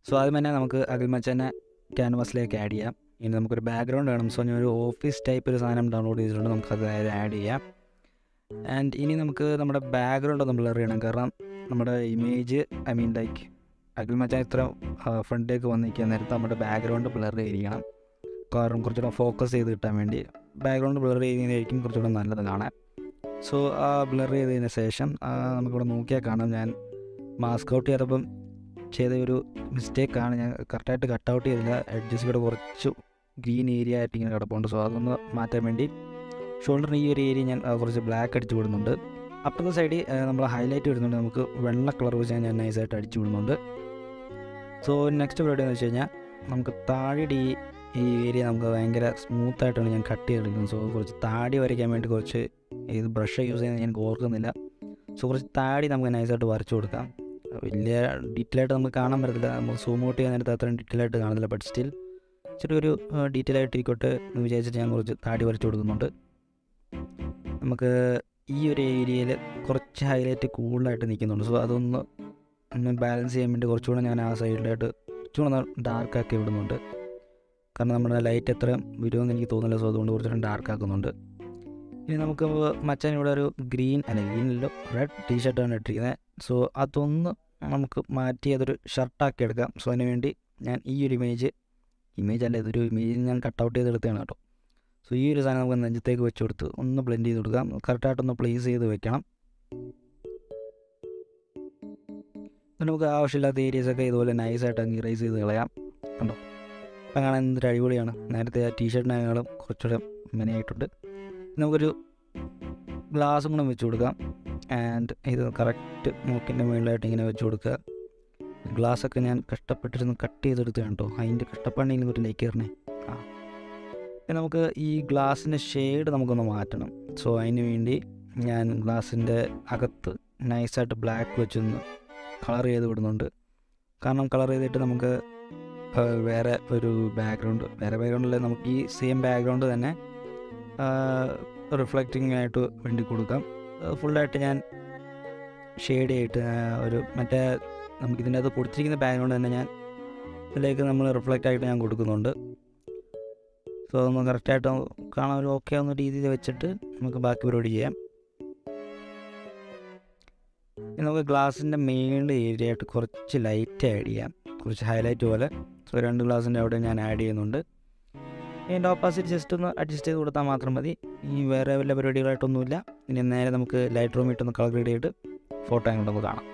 so ആദ്യം തന്നെ നമുക്ക് അകൽമച്ചനെ ക്യാൻവാസിലേക്ക് ആഡ് ചെയ്യാം ഇനി നമുക്കൊരു ബാക്ക്ഗ്രൗണ്ട് വേണം സോ ഞാൻ ഒരു ഓഫീസ് ടൈപ്പ് ഒരു സാധനം ഡൗൺലോഡ് ചെയ്തിട്ടുണ്ട് നമുക്കത് ആഡ് ചെയ്യാം ആൻഡ് ഇനി നമുക്ക് നമ്മുടെ ബാക്ക്ഗ്രൗണ്ട് ഒന്ന് ബ്ലർ ചെയ്യണം കാരണം നമ്മുടെ image I mean like Akhil മച്ചാൻ ഇത്ര ഫ്രണ്ടിലേക്ക് വന്നിരിക്കാൻ നേരത്ത് നമ്മുടെ ബാക്ക്ഗ്രൗണ്ട് ബ്ലർ ചെയ്തിരിക്കണം കാരണം കുറച്ചുകൂടെ ഫോക്കസ് ചെയ്ത് കിട്ടാൻ വേണ്ടി ബാക്ക്ഗ്രൗണ്ട് ബ്ലർ ചെയ്യുന്നതായിരിക്കും കുറച്ചുകൂടെ നല്ലത് കാണാൻ സോ ആ ബ്ലർ ചെയ്തതിന് ശേഷം ആ, നമുക്കിവിടെ നോക്കിയാൽ കാണാം ഞാൻ മാസ്ക് ഔട്ട് ചെയ്തപ്പം ചെയ്ത ഒരു മിസ്റ്റേക്കാണ് ഞാൻ കറക്റ്റായിട്ട് കട്ട് ഔട്ട് ചെയ്തില്ല എഡ്ജസ് ഇവിടെ കുറച്ച് ഗ്രീൻ ഏരിയ ആയിട്ട് ഇങ്ങനെ കിടപ്പുണ്ട് സോ അതൊന്ന് മാറ്റാൻ വേണ്ടി ഷോൾഡറിന് ഈ ഒരു ഏരിയ ഞാൻ ആ, കുറച്ച് ബ്ലാക്ക് അടിച്ച് വിടുന്നുണ്ട് അപ്പുറത്തെ സൈഡിൽ നമ്മൾ ഹൈലൈറ്റ് വരുന്നുണ്ട് നമുക്ക് വെള്ള കളർ വെച്ച് ഞാൻ നൈസായിട്ട് അടിച്ചു വിടുന്നുണ്ട് സോ നെക്സ്റ്റ് പരിപാടി എന്ന് വെച്ച് കഴിഞ്ഞാൽ നമുക്ക് താഴെയുടെ ഈ ഈ ഏരിയ നമുക്ക് ഭയങ്കര സ്മൂത്തായിട്ടാണ് ഞാൻ കട്ട് ചെയ്തെടുക്കുന്നത് സോ കുറച്ച് താടി വരയ്ക്കാൻ വേണ്ടി കുറച്ച് ഇത് ബ്രഷ് യൂസ് ചെയ്യുന്നത് ഞാൻ ഓർക്കുന്നില്ല സോ കുറച്ച് താടി നമുക്ക് നൈസായിട്ട് വരച്ചു കൊടുക്കാം വലിയ ഡീറ്റെയിൽ ആയിട്ട് നമുക്ക് കാണാൻ പറ്റത്തില്ല നമ്മൾ സൂം ഔട്ട് ചെയ്യാൻ നേരത്തെ അത്രയും ഡീറ്റെയിൽ ആയിട്ട് കാണുന്നില്ല ബട്ട് സ്റ്റിൽ ഇച്ചിരി ഒരു ഡീറ്റെയിൽ ആയിട്ട് ഇരിക്കോട്ടെ എന്ന് വിചാരിച്ചിട്ട് ഞാൻ കുറച്ച് താടി വരച്ചു കൊടുക്കുന്നുണ്ട് നമുക്ക് ഈ ഒരു ഏരിയയിൽ കുറച്ച് ഹൈലൈറ്റ് കൂടുതലായിട്ട് നിൽക്കുന്നുണ്ട് സോ അതൊന്ന് ഒന്ന് ബാലൻസ് ചെയ്യാൻ വേണ്ടി കുറച്ചുകൂടെ ഞാൻ ആ സൈഡിലായിട്ട് കുറച്ചുകൂടെ ഡാർക്ക് ആക്കി വിടുന്നുണ്ട് കാരണം നമ്മുടെ ലൈറ്റ് എത്ര വരുമെന്ന് എനിക്ക് തോന്നുന്നില്ല സോ അതുകൊണ്ട് കുറച്ചുകൂടെ ഡാർക്ക് ആക്കുന്നുണ്ട് ഇനി നമുക്ക് മച്ചാൻ ഇവിടെ ഒരു ഗ്രീൻ അല്ല ഗ്രീനിലോ റെഡ് ടീ ഷർട്ടാണ് ഇട്ടിരിക്കുന്നത് സോ അതൊന്ന് നമുക്ക് മാറ്റി അതൊരു ഷർട്ടാക്കി എടുക്കാം സോ അതിന് വേണ്ടി ഞാൻ ഈ ഒരു ഇമേജ് ഇമേജ് അല്ല ഇതൊരു ഇമേജ് ഞാൻ കട്ട് ഔട്ട് ചെയ്തെടുത്തതാണ് കേട്ടോ സോ ഈ ഒരു സാധനം നമുക്ക് നെഞ്ചത്തേക്ക് വെച്ച് കൊടുത്ത് ഒന്ന് ബ്ലെൻഡ് ചെയ്ത് കൊടുക്കാം കറക്റ്റായിട്ടൊന്ന് പ്ലേസ് ചെയ്ത് വെക്കണം എന്നിട്ട് നമുക്ക് ആവശ്യമില്ലാത്ത ഏരിയസൊക്കെ ഇതുപോലെ നൈസായിട്ട് അങ്ങ് ഇറേസ് ചെയ്ത് കളയാം കണ്ടോ അപ്പം കാണാൻ എന്തൊരു അടിപൊളിയാണ് നേരത്തെ ആ ടീ ഷർട്ടിനേക്കാളും കുറച്ചുകൂടെ മെനയായിട്ടുണ്ട് നമുക്കൊരു ഗ്ലാസും കൂടെ വെച്ച് കൊടുക്കാം ആൻഡ് ഇത് കറക്റ്റ് മൂക്കിൻ്റെ മുകളിലായിട്ട് ഇങ്ങനെ വെച്ച് കൊടുക്കുക ഗ്ലാസ്സൊക്കെ ഞാൻ കഷ്ടപ്പെട്ടിരുന്ന് കട്ട് ചെയ്തെടുത്തതാണ് കേട്ടോ അതിൻ്റെ കഷ്ടപ്പാടിനെങ്കിലും ഒരു ലൈക്ക് കയറണേ ആ ഇനി നമുക്ക് ഈ ഗ്ലാസിൻ്റെ ഷെയ്ഡ് നമുക്കൊന്ന് മാറ്റണം സോ അതിന് വേണ്ടി ഞാൻ ഗ്ലാസിൻ്റെ അകത്ത് നൈസായിട്ട് ബ്ലാക്ക് വെച്ചൊന്ന് കളർ ചെയ്ത് വിടുന്നുണ്ട് കാരണം കളർ ചെയ്തിട്ട് നമുക്ക് ആ, വേറെ ഒരു ബാക്ക്ഗ്രൗണ്ട് വേറെ ബാക്ക്ഗ്രൗണ്ടിൽ നമുക്ക് ഈ സെയിം ബാക്ക്ഗ്രൗണ്ട് തന്നെ റിഫ്ലക്റ്റിംഗ് ആയിട്ട് വേണ്ടി കൊടുക്കാം ഫുള്ളായിട്ട് ഞാൻ ഷെയ്ഡ് ആയിട്ട് ആ, ഒരു മറ്റേ നമുക്കിതിൻ്റെ അകത്ത് കൊടുത്തിരിക്കുന്ന ബാക്ക്ഗ്രൗണ്ട് തന്നെ ഞാൻ ഇതിലേക്ക് നമ്മൾ റിഫ്ലക്റ്റ് ആയിട്ട് ഞാൻ കൊടുക്കുന്നുണ്ട് സോ അതൊന്ന് കറക്റ്റായിട്ട് കാണാൻ ഒരു ഓക്കെ ആവുന്ന രീതിയിൽ വെച്ചിട്ട് നമുക്ക് ബാക്കി പരിപാടി ചെയ്യാം ഇനി നമുക്ക് ഗ്ലാസിൻ്റെ മേളിൽ ഏരിയ ആയിട്ട് കുറച്ച് ലൈറ്റ് ആഡ് ചെയ്യാം കുറച്ച് ഹൈലൈറ്റ് പോലെ സോ രണ്ട് ഗ്ലാസിൻ്റെ അവിടെ ഞാൻ ആഡ് ചെയ്യുന്നുണ്ട് ഇതിൻ്റെ ഓപ്പോസിറ്റ് ജസ്റ്റ് ഒന്ന് അഡ്ജസ്റ്റ് ചെയ്ത് കൊടുത്താൽ മാത്രം മതി ഈ വേറെ വല്ല പരിപാടികളായിട്ടൊന്നുമില്ല ഇനി നേരെ നമുക്ക് ലൈറ്റ് റൂം ഇട്ടൊന്ന് കളർ ഗ്രേഡ് ചെയ്തിട്ട് ഫോട്ടോ അങ്ങോട്ടൊന്ന് കാണാം